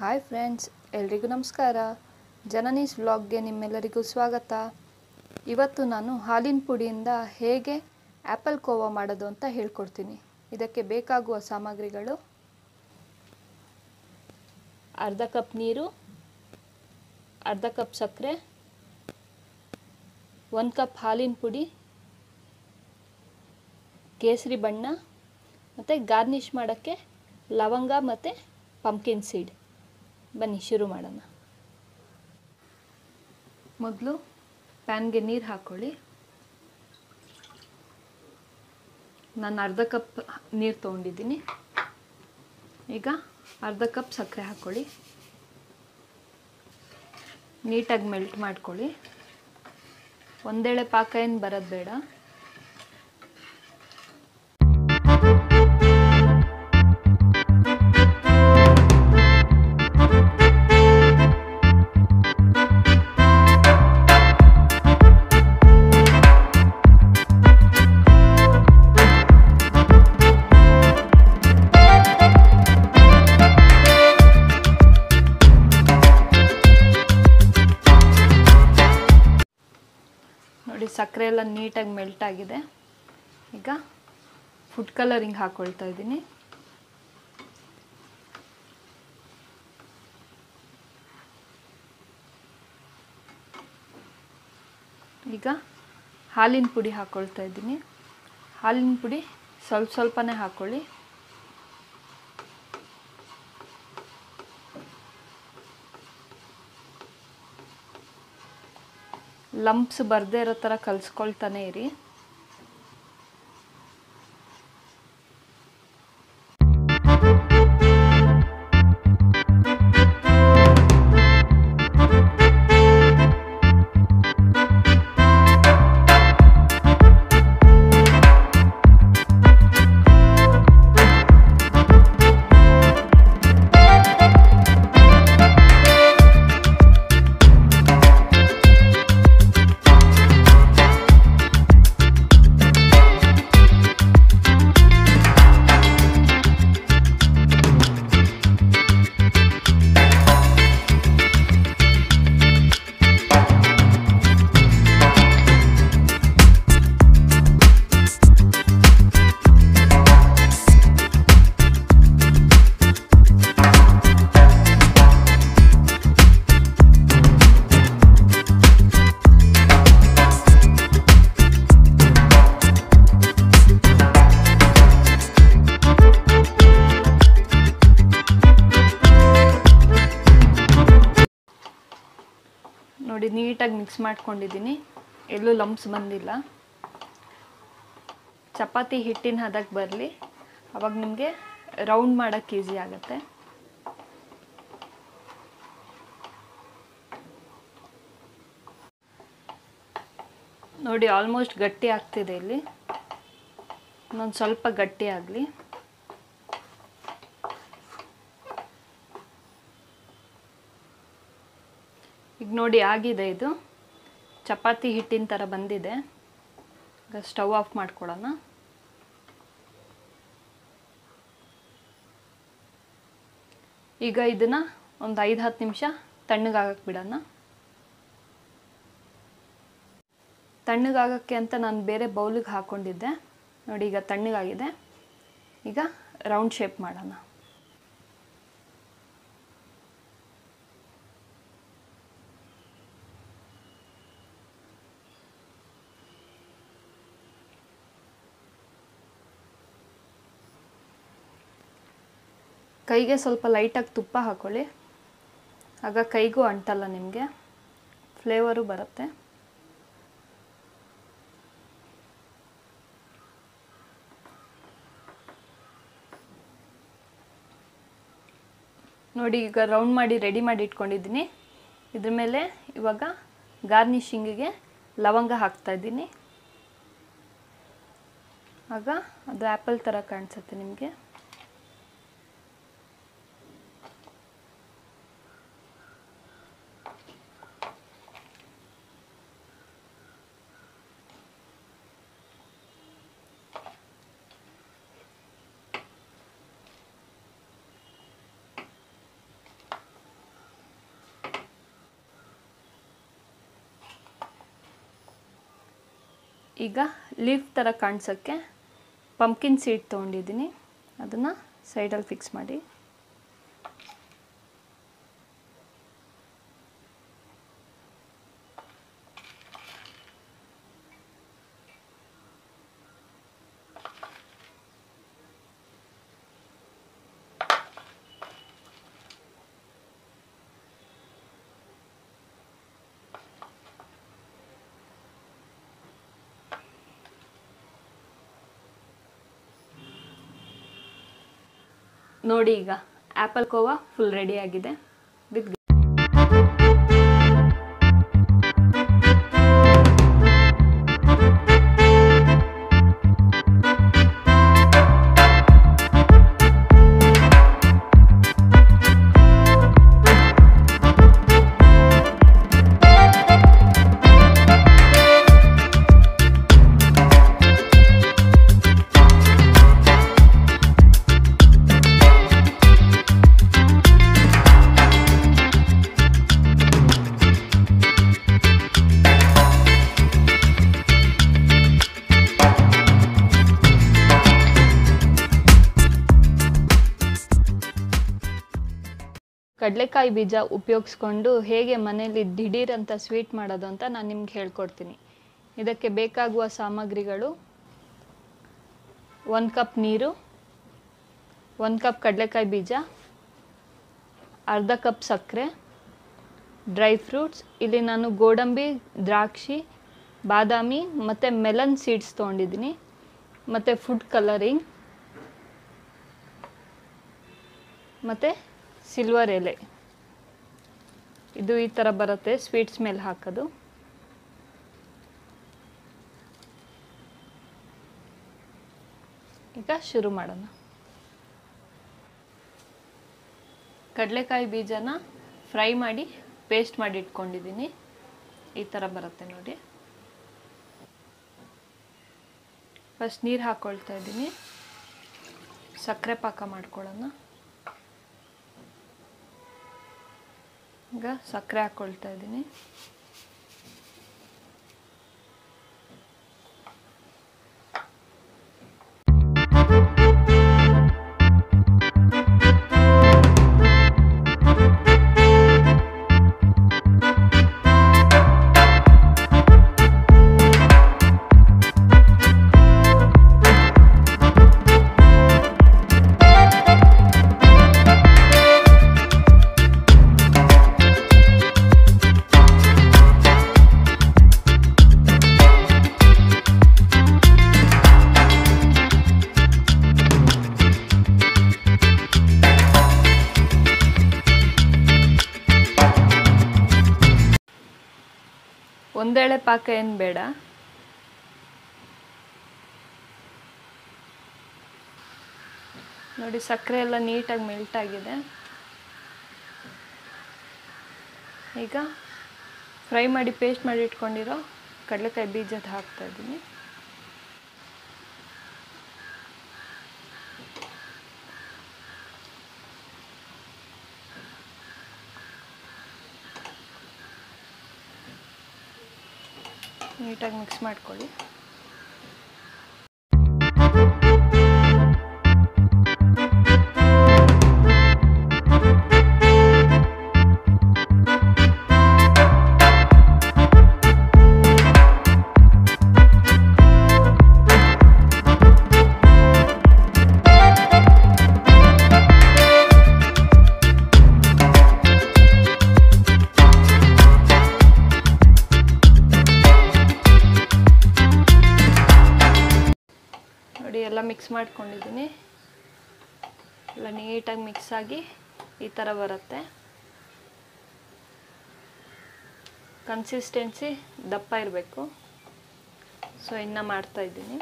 hi friends ಎಲ್ರಿಗೂ ನಮಸ್ಕಾರ ಜನನೀಸ್ ವ್ಲಾಗ್ಗೆ ನಿಮ್ಮೆಲ್ಲರಿಗೂ ಸ್ವಾಗತ ಇವತ್ತು ನಾನು ಹಾಲಿನ ಪುಡಿಯಿಂದ ಹೇಗೆ ಆ್ಯಪಲ್ ಕೋವಾ ಮಾಡೋದು ಅಂತ ಹೇಳ್ಕೊಡ್ತೀನಿ ಇದಕ್ಕೆ ಬೇಕಾಗುವ ಸಾಮಗ್ರಿಗಳು ಅರ್ಧ ಕಪ್ ನೀರು ಅರ್ಧ ಕಪ್ ಸಕ್ಕರೆ ಒಂದು ಕಪ್ ಹಾಲಿನ ಪುಡಿ ಕೇಸರಿ ಬಣ್ಣ ಮತ್ತು ಗಾರ್ನಿಷ್ ಮಾಡೋಕ್ಕೆ ಲವಂಗ ಮತ್ತು ಪಂಪ್ಕಿನ್ ಸೀಡ್ ಬನ್ನಿ ಶುರು ಮಾಡೋಣ ಮೊದಲು ಪ್ಯಾನ್ಗೆ ನೀರು ಹಾಕ್ಕೊಳ್ಳಿ ನಾನು ಅರ್ಧ ಕಪ್ ನೀರು ತೊಗೊಂಡಿದ್ದೀನಿ ಈಗ ಅರ್ಧ ಕಪ್ ಸಕ್ಕರೆ ಹಾಕ್ಕೊಳ್ಳಿ ನೀಟಾಗಿ ಮೆಲ್ಟ್ ಮಾಡ್ಕೊಳ್ಳಿ ಒಂದೇಳೆ ಪಾಕ ಏನು ಬರೋದು ಬೇಡ ನೋಡಿ ಸಕ್ಕರೆ ಎಲ್ಲ ನೀಟಾಗಿ ಮೆಲ್ಟ್ ಆಗಿದೆ ಈಗ ಫುಡ್ ಕಲರಿಂಗ್ ಹಾಕ್ಕೊಳ್ತಾ ಇದ್ದೀನಿ ಈಗ ಹಾಲಿನ ಪುಡಿ ಹಾಕ್ಕೊಳ್ತಾ ಇದ್ದೀನಿ ಹಾಲಿನ ಪುಡಿ ಸ್ವಲ್ಪ ಸ್ವಲ್ಪನೇ ಹಾಕ್ಕೊಳ್ಳಿ ಲಂಪ್ಸ್ ಬರದೇ ಇರೋ ಥರ ಕಲಿಸ್ಕೊಳ್ತಾನೆ ಇರಿ ನೋಡಿ ನೀಟಾಗಿ ಮಿಕ್ಸ್ ಮಾಡ್ಕೊಂಡಿದ್ದೀನಿ ಎಲ್ಲೂ ಲಂಪ್ಸ್ ಬಂದಿಲ್ಲ ಚಪಾತಿ ಹಿಟ್ಟಿನ ಹದಕ್ಕೆ ಬರಲಿ ಅವಾಗ ನಿಮಗೆ ರೌಂಡ್ ಮಾಡೋಕ್ಕೆ ಈಸಿ ಆಗುತ್ತೆ ನೋಡಿ ಆಲ್ಮೋಸ್ಟ್ ಗಟ್ಟಿ ಆಗ್ತಿದೆ ಇಲ್ಲಿ ಇನ್ನೊಂದು ಸ್ವಲ್ಪ ಗಟ್ಟಿ ಆಗಲಿ ಈಗ ನೋಡಿ ಆಗಿದೆ ಇದು ಚಪಾತಿ ಹಿಟ್ಟಿನ ಥರ ಬಂದಿದೆ ಈಗ ಸ್ಟವ್ ಆಫ್ ಮಾಡ್ಕೊಳ್ಳೋಣ ಈಗ ಇದನ್ನು ಒಂದು ಐದು ಹತ್ತು ನಿಮಿಷ ತಣ್ಣಗಾಗಕ್ಕೆ ಬಿಡೋಣ ತಣ್ಣಗಾಗಕ್ಕೆ ಅಂತ ನಾನು ಬೇರೆ ಬೌಲಿಗೆ ಹಾಕ್ಕೊಂಡಿದ್ದೆ ನೋಡಿ ಈಗ ತಣ್ಣಗಾಗಿದೆ ಈಗ ರೌಂಡ್ ಶೇಪ್ ಮಾಡೋಣ ಕೈಗೆ ಸ್ವಲ್ಪ ಲೈಟಾಗಿ ತುಪ್ಪ ಹಾಕ್ಕೊಳ್ಳಿ ಆಗ ಕೈಗೂ ಅಂಟಲ್ಲ ನಿಮಗೆ ಫ್ಲೇವರು ಬರುತ್ತೆ ನೋಡಿ ಈಗ ರೌಂಡ್ ಮಾಡಿ ರೆಡಿ ಮಾಡಿ ಇಟ್ಕೊಂಡಿದ್ದೀನಿ ಇದ್ರ ಮೇಲೆ ಇವಾಗ ಗಾರ್ನಿಷಿಂಗಿಗೆ ಲವಂಗ ಹಾಕ್ತಾ ಇದ್ದೀನಿ ಆಗ ಅದು ಆ್ಯಪಲ್ ಥರ ಕಾಣಿಸುತ್ತೆ ನಿಮಗೆ ಈಗ ಲೀಫ್ ಥರ ಕಾಣಿಸೋಕ್ಕೆ ಪಂಪ್ಕಿನ್ ಸೀಡ್ ತೊಗೊಂಡಿದ್ದೀನಿ ಅದನ್ನು ಸೈಡಲ್ಲಿ ಫಿಕ್ಸ್ ಮಾಡಿ ನೋಡಿ ಈಗ ಆ್ಯಪಲ್ ಕೋವಾ ಫುಲ್ ರೆಡಿ ಆಗಿದೆ ವಿತ್ ಕಡಲೆಕಾಯಿ ಬೀಜ ಉಪಯೋಗಿಸ್ಕೊಂಡು ಹೇಗೆ ಮನೇಲಿ ದಿಢೀರ್ ಅಂತ ಸ್ವೀಟ್ ಮಾಡೋದು ಅಂತ ನಾನು ನಿಮ್ಗೆ ಹೇಳ್ಕೊಡ್ತೀನಿ ಇದಕ್ಕೆ ಬೇಕಾಗುವ ಸಾಮಗ್ರಿಗಳು ಒಂದು ಕಪ್ ನೀರು ಒಂದು ಕಪ್ ಕಡಲೆಕಾಯಿ ಬೀಜ ಅರ್ಧ ಕಪ್ ಸಕ್ಕರೆ ಡ್ರೈ ಫ್ರೂಟ್ಸ್ ಇಲ್ಲಿ ನಾನು ಗೋಡಂಬಿ ದ್ರಾಕ್ಷಿ ಬಾದಾಮಿ ಮತ್ತು ಮೆಲನ್ ಸೀಡ್ಸ್ ತೊಗೊಂಡಿದ್ದೀನಿ ಮತ್ತು ಫುಡ್ ಕಲರಿಂಗ್ ಮತ್ತು ಸಿಲ್ವರ್ ಎಲೆ ಇದು ಈ ಥರ ಬರುತ್ತೆ ಸ್ವೀಟ್ಸ್ ಮೇಲೆ ಹಾಕೋದು ಈಗ ಶುರು ಮಾಡೋಣ ಕಡಲೆಕಾಯಿ ಬೀಜನ ಫ್ರೈ ಮಾಡಿ ಪೇಸ್ಟ್ ಮಾಡಿ ಇಟ್ಕೊಂಡಿದ್ದೀನಿ ಈ ಥರ ಬರುತ್ತೆ ನೋಡಿ ಫಸ್ಟ್ ನೀರು ಹಾಕ್ಕೊಳ್ತಾ ಇದ್ದೀನಿ ಸಕ್ಕರೆ ಪಾಕ ಮಾಡ್ಕೊಳ್ಳೋಣ ಈಗ ಸಕ್ಕರೆ ಹಾಕ್ಕೊಳ್ತಾ ಇದ್ದೀನಿ ಒಂದೇಳೆ ಪಾಕ ಏನು ಬೇಡ ನೋಡಿ ಸಕ್ಕರೆ ಎಲ್ಲ ನೀಟಾಗಿ ಮೆಲ್ಟ್ ಆಗಿದೆ ಈಗ ಫ್ರೈ ಮಾಡಿ ಪೇಸ್ಟ್ ಮಾಡಿ ಇಟ್ಕೊಂಡಿರೋ ಕಡಲೆಕಾಯಿ ಬೀಜದ ಹಾಕ್ತಾ ಇದ್ದೀನಿ ನೀಟಾಗಿ ಮಿಕ್ಸ್ ಮಾಡ್ಕೊಳ್ಳಿ ನೋಡಿ ಎಲ್ಲ ಮಿಕ್ಸ್ ಮಾಡ್ಕೊಂಡಿದ್ದೀನಿ ಎಲ್ಲ ನೀಟಾಗಿ ಮಿಕ್ಸ್ ಆಗಿ ಈ ಥರ ಬರುತ್ತೆ ಕನ್ಸಿಸ್ಟೆನ್ಸಿ ದಪ್ಪ ಇರಬೇಕು ಸೊ ಇನ್ನು ಮಾಡ್ತಾ ಇದ್ದೀನಿ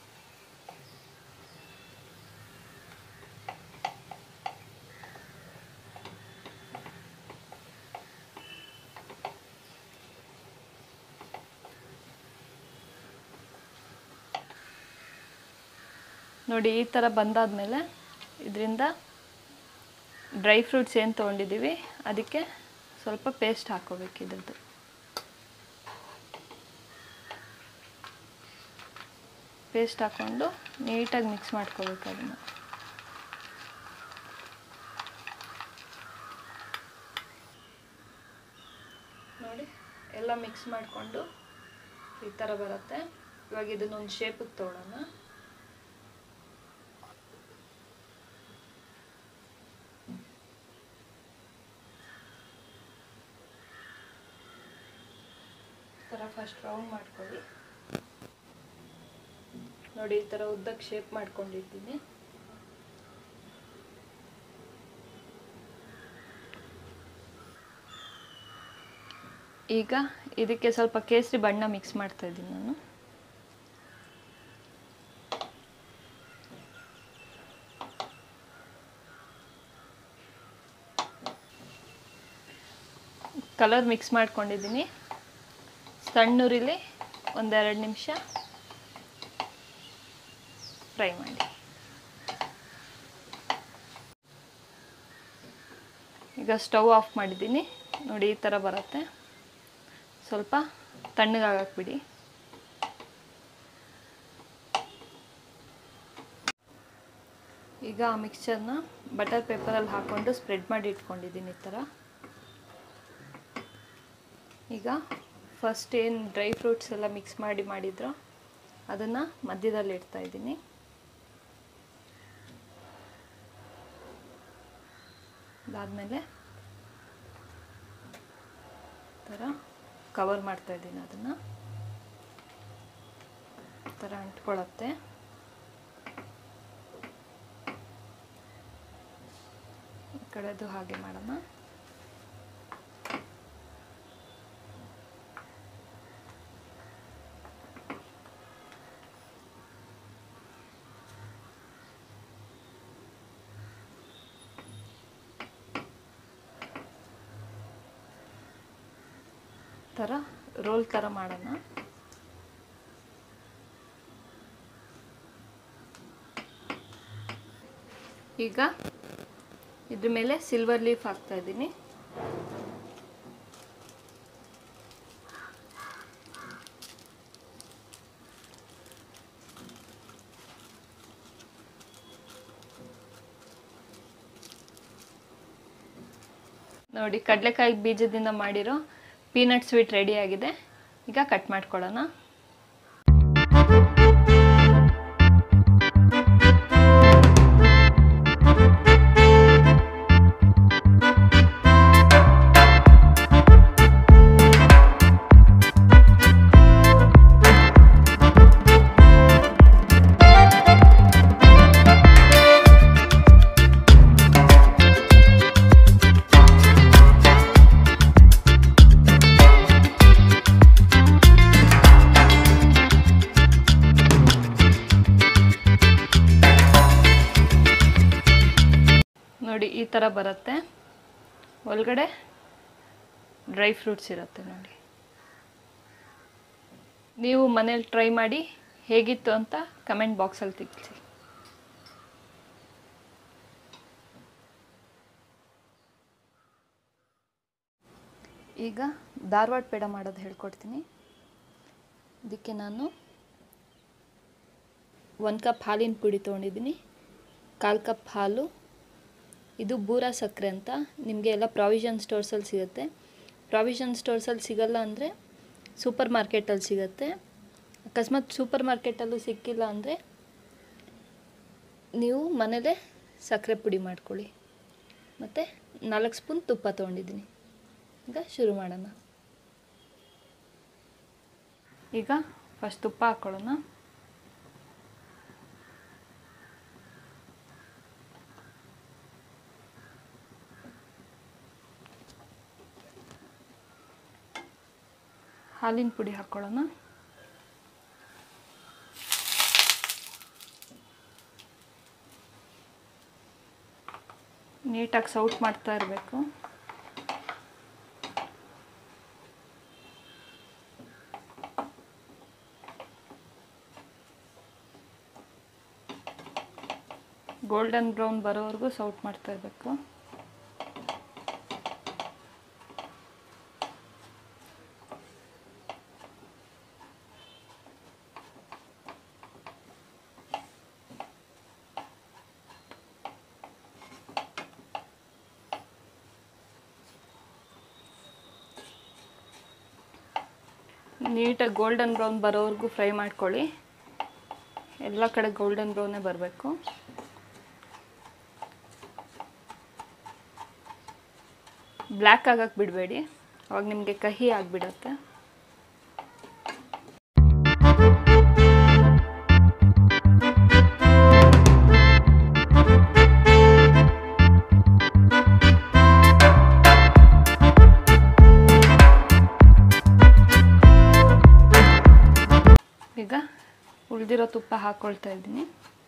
ನೋಡಿ ಈ ಥರ ಬಂದಾದಮೇಲೆ ಇದರಿಂದ ಡ್ರೈ ಫ್ರೂಟ್ಸ್ ಏನು ತೊಗೊಂಡಿದ್ದೀವಿ ಅದಕ್ಕೆ ಸ್ವಲ್ಪ ಪೇಸ್ಟ್ ಹಾಕೋಬೇಕು ಇದ್ರದ್ದು ಪೇಸ್ಟ್ ಹಾಕ್ಕೊಂಡು ನೀಟಾಗಿ ಮಿಕ್ಸ್ ಮಾಡ್ಕೋಬೇಕು ಅದನ್ನು ನೋಡಿ ಎಲ್ಲ ಮಿಕ್ಸ್ ಮಾಡಿಕೊಂಡು ಈ ಥರ ಬರುತ್ತೆ ಇವಾಗ ಇದನ್ನೊಂದು ಶೇಪಿಗೆ ತೊಗೊಳೋಣ ಈ ಥರ ಫಸ್ಟ್ ರೌಂಡ್ ಮಾಡ್ಕೊಳ್ಳಿ ನೋಡಿ ಈ ಥರ ಉದ್ದಕ್ಕೆ ಶೇಪ್ ಮಾಡ್ಕೊಂಡಿದ್ದೀನಿ ಈಗ ಇದಕ್ಕೆ ಸ್ವಲ್ಪ ಕೇಸರಿ ಬಣ್ಣ ಮಿಕ್ಸ್ ಮಾಡ್ತಾ ಇದ್ದೀನಿ ನಾನು ಕಲರ್ ಮಿಕ್ಸ್ ಮಾಡ್ಕೊಂಡಿದ್ದೀನಿ ಸಣ್ಣೂರಿಲಿ ಒಂದೆರಡು ನಿಮಿಷ ಫ್ರೈ ಮಾಡಿ ಈಗ ಸ್ಟವ್ ಆಫ್ ಮಾಡಿದ್ದೀನಿ ನೋಡಿ ಈ ಥರ ಬರುತ್ತೆ ಸ್ವಲ್ಪ ತಣ್ಣಗಾಗಕ್ಕೆ ಈಗ ಆ ಮಿಕ್ಸ್ಚರ್ನ ಬಟರ್ ಪೇಪರಲ್ಲಿ ಹಾಕ್ಕೊಂಡು ಸ್ಪ್ರೆಡ್ ಮಾಡಿ ಇಟ್ಕೊಂಡಿದ್ದೀನಿ ಈ ಥರ ಈಗ ಫಸ್ಟ್ ಏನು ಡ್ರೈ ಫ್ರೂಟ್ಸ್ ಎಲ್ಲ ಮಿಕ್ಸ್ ಮಾಡಿ ಮಾಡಿದ್ರೋ ಅದನ್ನು ಮಧ್ಯದಲ್ಲಿ ಇಡ್ತಾ ಇದ್ದೀನಿ ಅದಾದಮೇಲೆ ಥರ ಕವರ್ ಮಾಡ್ತಾ ಇದ್ದೀನಿ ಅದನ್ನು ಥರ ಅಂಟ್ಕೊಳ್ಳುತ್ತೆ ಈ ಕಡೆದು ಹಾಗೆ ಮಾಡೋಣ ಥರ ರೋಲ್ ಥರ ಮಾಡೋಣ ಈಗ ಇದ್ರ ಮೇಲೆ ಸಿಲ್ವರ್ ಲೀಫ್ ಹಾಕ್ತಾ ಇದ್ದೀನಿ ನೋಡಿ ಕಡಲೆಕಾಯಿ ಬೀಜದಿಂದ ಮಾಡಿರೋ ಪೀನಟ್ ಸ್ವೀಟ್ ರೆಡಿ ಆಗಿದೆ ಈಗ ಕಟ್ ಮಾಡ್ಕೊಳ್ಳೋಣ ನೋಡಿ ಈ ಥರ ಬರುತ್ತೆ ಒಳಗಡೆ ಡ್ರೈ ಫ್ರೂಟ್ಸ್ ಇರುತ್ತೆ ನೋಡಿ ನೀವು ಮನೇಲಿ ಟ್ರೈ ಮಾಡಿ ಹೇಗಿತ್ತು ಅಂತ ಕಮೆಂಟ್ ಬಾಕ್ಸಲ್ಲಿ ತಿಳಿಸಿ ಈಗ ಧಾರವಾಡ ಪೇಡ ಮಾಡೋದು ಹೇಳ್ಕೊಡ್ತೀನಿ ಇದಕ್ಕೆ ನಾನು ಒಂದು ಕಪ್ ಹಾಲಿನ ಪುಡಿ ತೊಗೊಂಡಿದ್ದೀನಿ ಕಾಲು ಕಪ್ ಹಾಲು ಇದು ಬೂರಾ ಸಕ್ಕರೆ ಅಂತ ನಿಮಗೆ ಎಲ್ಲ ಪ್ರಾವಿಷನ್ ಸ್ಟೋರ್ಸಲ್ಲಿ ಸಿಗುತ್ತೆ ಪ್ರಾವಿಷನ್ ಸ್ಟೋರ್ಸಲ್ಲಿ ಸಿಗಲ್ಲ ಅಂದರೆ ಸೂಪರ್ ಮಾರ್ಕೆಟಲ್ಲಿ ಸಿಗುತ್ತೆ ಅಕಸ್ಮಾತ್ ಸೂಪರ್ ಮಾರ್ಕೆಟಲ್ಲೂ ಸಿಕ್ಕಿಲ್ಲ ಅಂದರೆ ನೀವು ಮನೇಲೇ ಸಕ್ಕರೆ ಪುಡಿ ಮಾಡ್ಕೊಳ್ಳಿ ಮತ್ತು ನಾಲ್ಕು ಸ್ಪೂನ್ ತುಪ್ಪ ತೊಗೊಂಡಿದ್ದೀನಿ ಈಗ ಶುರು ಮಾಡೋಣ ಈಗ ಫಸ್ಟ್ ತುಪ್ಪ ಹಾಕ್ಕೊಳ್ಳೋಣ ಹಾಲಿನ ಪುಡಿ ಹಾಕ್ಕೊಳ್ಳೋಣ ನೀಟಾಗಿ ಸೌಟ್ ಮಾಡ್ತಾ ಇರಬೇಕು ಗೋಲ್ಡನ್ ಬ್ರೌನ್ ಬರೋವರೆಗೂ ಸೌಟ್ ಮಾಡ್ತಾ ಇರಬೇಕು ನೀಟಾಗಿ ಗೋಲ್ಡನ್ ಬ್ರೌನ್ ಬರೋವರೆಗೂ ಫ್ರೈ ಮಾಡ್ಕೊಳ್ಳಿ ಎಲ್ಲ ಕಡೆ ಗೋಲ್ಡನ್ ಬ್ರೌನೇ ಬರಬೇಕು ಬ್ಲ್ಯಾಕ್ ಆಗಕ್ಕೆ ಬಿಡಬೇಡಿ ಅವಾಗ ನಿಮಗೆ ಕಹಿ ಆಗಿಬಿಡತ್ತೆ ಈಗ ಉಳಿದಿರೋ ತುಪ್ಪ ಹಾಕ್ಕೊಳ್ತಾ ಇದ್ದೀನಿ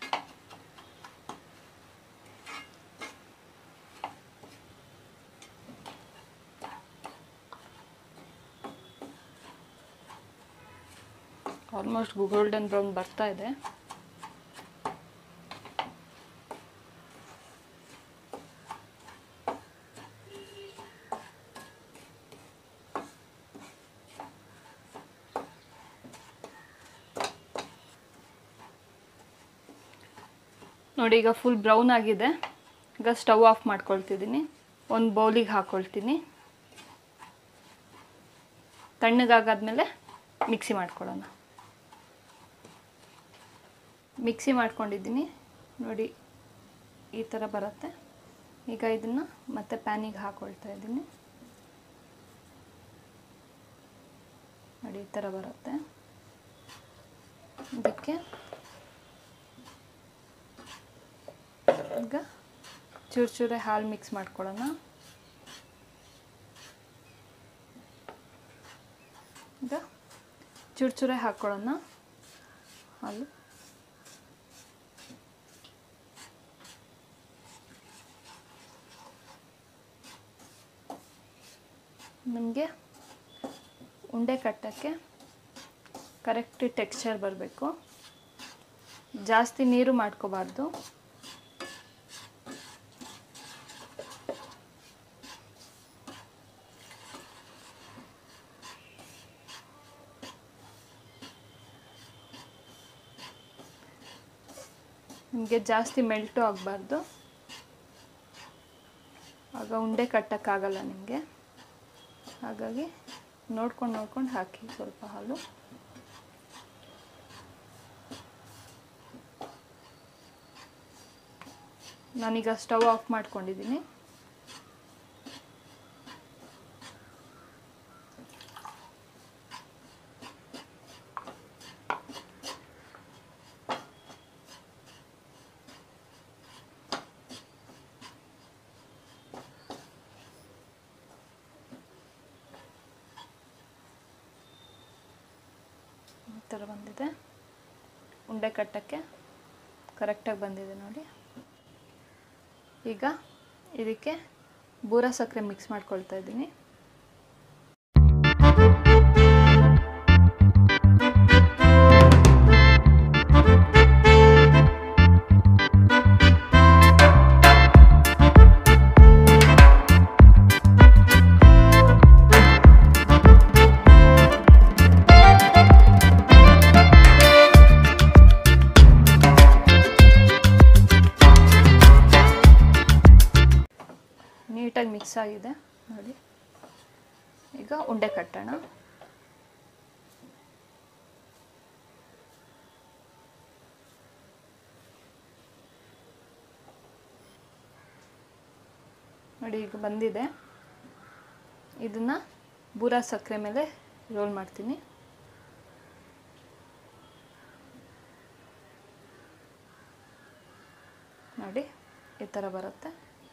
ಆಲ್ಮೋಸ್ಟ್ ಗೋಲ್ಡನ್ ಬ್ರೌನ್ ಬರ್ತಾ ಇದೆ ನೋಡಿ ಈಗ ಫುಲ್ ಬ್ರೌನ್ ಆಗಿದೆ ಈಗ ಸ್ಟವ್ ಆಫ್ ಮಾಡ್ಕೊಳ್ತಿದ್ದೀನಿ ಒಂದು ಬೌಲಿಗೆ ಹಾಕ್ಕೊಳ್ತೀನಿ ತಣ್ಣಗಾಗಾದ್ಮೇಲೆ ಮಿಕ್ಸಿ ಮಾಡ್ಕೊಳ್ಳೋಣ ಮಿಕ್ಸಿ ಮಾಡ್ಕೊಂಡಿದ್ದೀನಿ ನೋಡಿ ಈ ಥರ ಬರುತ್ತೆ ಈಗ ಇದನ್ನು ಮತ್ತೆ ಪ್ಯಾನಿಗೆ ಹಾಕ್ಕೊಳ್ತಾ ಇದ್ದೀನಿ ನೋಡಿ ಈ ಥರ ಬರುತ್ತೆ ಇದಕ್ಕೆ ಈಗ ಚೂರು ಚೂರೆ ಹಾಲು ಮಿಕ್ಸ್ ಮಾಡ್ಕೊಳ್ಳೋಣ ಈಗ ಚೂರು ಚೂರೆ ಹಾಕ್ಕೊಳ್ಳೋಣ ಹಾಲು ನಿಮಗೆ ಉಂಡೆ ಕಟ್ಟೋಕ್ಕೆ ಕರೆಕ್ಟ್ ಟೆಕ್ಸ್ಚರ್ ಬರಬೇಕು ಜಾಸ್ತಿ ನೀರು ಮಾಡ್ಕೋಬಾರ್ದು ನಿಮಗೆ ಜಾಸ್ತಿ ಮೆಲ್ಟು ಆಗಬಾರ್ದು ಆಗ ಉಂಡೆ ಕಟ್ಟೋಕ್ಕಾಗಲ್ಲ ನಿಮಗೆ ಹಾಗಾಗಿ ನೋಡ್ಕೊಂಡು ನೋಡ್ಕೊಂಡು ಹಾಕಿ ಸ್ವಲ್ಪ ಹಾಲು ನಾನೀಗ ಸ್ಟವ್ ಆಫ್ ಮಾಡ್ಕೊಂಡಿದ್ದೀನಿ ಈ ಥರ ಬಂದಿದೆ ಉಂಡೆ ಕಟ್ಟೋಕ್ಕೆ ಕರೆಕ್ಟಾಗಿ ಬಂದಿದೆ ನೋಡಿ ಈಗ ಇದಕ್ಕೆ ಬೂರ ಸಕ್ಕರೆ ಮಿಕ್ಸ್ ಮಾಡ್ಕೊಳ್ತಾ ಇದ್ದೀನಿ ನೀಟಾಗಿ ಮಿಕ್ಸ್ ಆಗಿದೆ ನೋಡಿ ಈಗ ಉಂಡೆ ಕಟ್ಟೋಣ ನೋಡಿ ಈಗ ಬಂದಿದೆ ಇದನ್ನು ಬೂರ ಸಕ್ಕರೆ ಮೇಲೆ ರೋಲ್ ಮಾಡ್ತೀನಿ ನೋಡಿ ಈ ಥರ ಬರುತ್ತೆ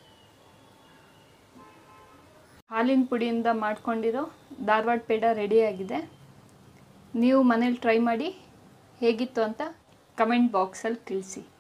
ಹಾಲಿನ ಪುಡಿಯಿಂದ ಮಾಡ್ಕೊಂಡಿರೋ ಧಾರವಾಡ ಪೇಡ ರೆಡಿಯಾಗಿದೆ ನೀವು ಮನೇಲಿ ಟ್ರೈ ಮಾಡಿ ಹೇಗಿತ್ತು ಅಂತ ಕಮೆಂಟ್ ಬಾಕ್ಸಲ್ಲಿ ತಿಳಿಸಿ